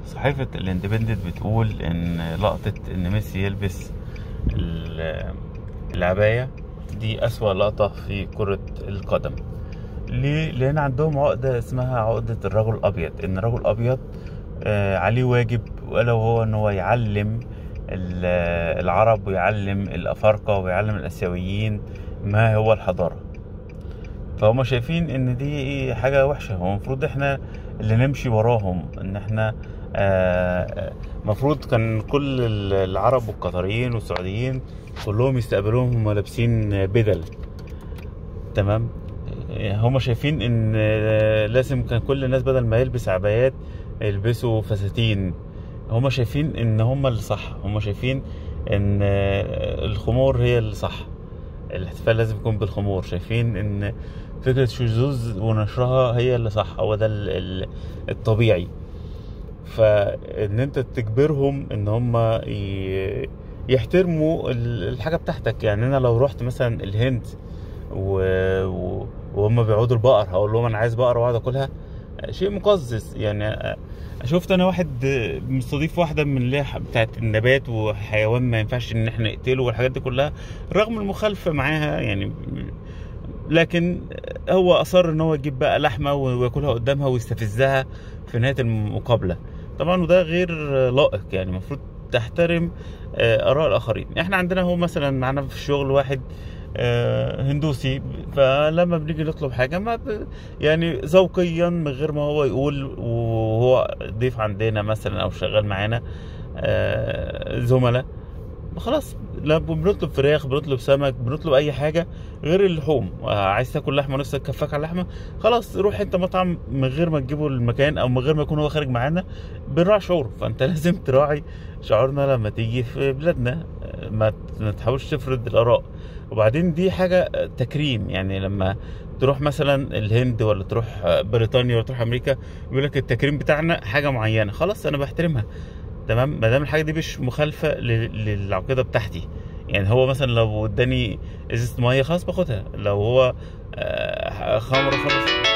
صحيفة الاندبندنت بتقول ان لقطة ان ميسي يلبس ال- العباية دي اسوأ لقطة في كرة القدم ليه؟ لان عندهم عقدة اسمها عقدة الرجل الابيض ان الرجل الابيض آه، عليه واجب الا وهو ان هو يعلم ال- العرب ويعلم الافارقة ويعلم الاسيويين ما هو الحضارة فهم شايفين ان دي حاجة وحشة هو المفروض احنا اللي نمشي وراهم ان احنا آه، المفروض كان كل ال- العرب والقطريين والسعوديين كلهم يستقبلوهم هم لابسين بدل تمام آه، هم شايفين ان آه، لازم كان كل الناس بدل ما يلبس عبايات يلبسوا فساتين هم شايفين ان هم اللي صح هم شايفين ان آه، الخمور هي اللي صح الاحتفال لازم يكون بالخمور شايفين ان فكرة شذوذ ونشرها هي اللي صح هو ده ال- ال- الطبيعي فان انت تجبرهم ان هم ي- يحترموا ال- الحاجة بتاعتك يعني انا لو رحت مثلا الهند و... و... وهم بيعودوا البقر هقول لهم انا عايز بقرة واقعد اكلها شيء مقزز يعني شفت انا واحد مستضيف واحده من اللي هي بتاعت النبات وحيوان ما ينفعش ان احنا نقتله والحاجات دي كلها رغم المخالفه معاها يعني لكن هو اصر ان هو يجيب بقى لحمه وياكلها قدامها ويستفزها في نهايه المقابله طبعا وده غير لائق يعني المفروض تحترم آه، اراء الاخرين احنا عندنا هو مثلا معانا في الشغل واحد آه، هندوسي فلما بنيجي نطلب حاجه ما ب... يعني ذوقيا من غير ما هو يقول وهو ضيف عندنا مثلا او شغال معانا آه، زملاء خلاص لا بنطلب فراخ بنطلب سمك بنطلب اي حاجه غير اللحوم آه، عايز تاكل لحمه نفسك كفاك على اللحمه خلاص روح انت مطعم من غير ما تجيبه المكان او من غير ما يكون هو خارج معانا بنراعي شعوره فانت لازم تراعي شعورنا لما تيجي في بلادنا آه، ما ما تحاولش تفرض الاراء وبعدين دي حاجه آه، تكريم يعني لما تروح مثلا الهند ولا تروح آه، بريطانيا ولا تروح امريكا يقول لك التكريم بتاعنا حاجه معينه خلاص انا بحترمها تمام ما دام الحاجه دي مش مخالفه لل- للعقيده بتاعتي يعني هو مثلا لو اداني ازازه ميه خلاص باخدها لو هو آه، خمر خلاص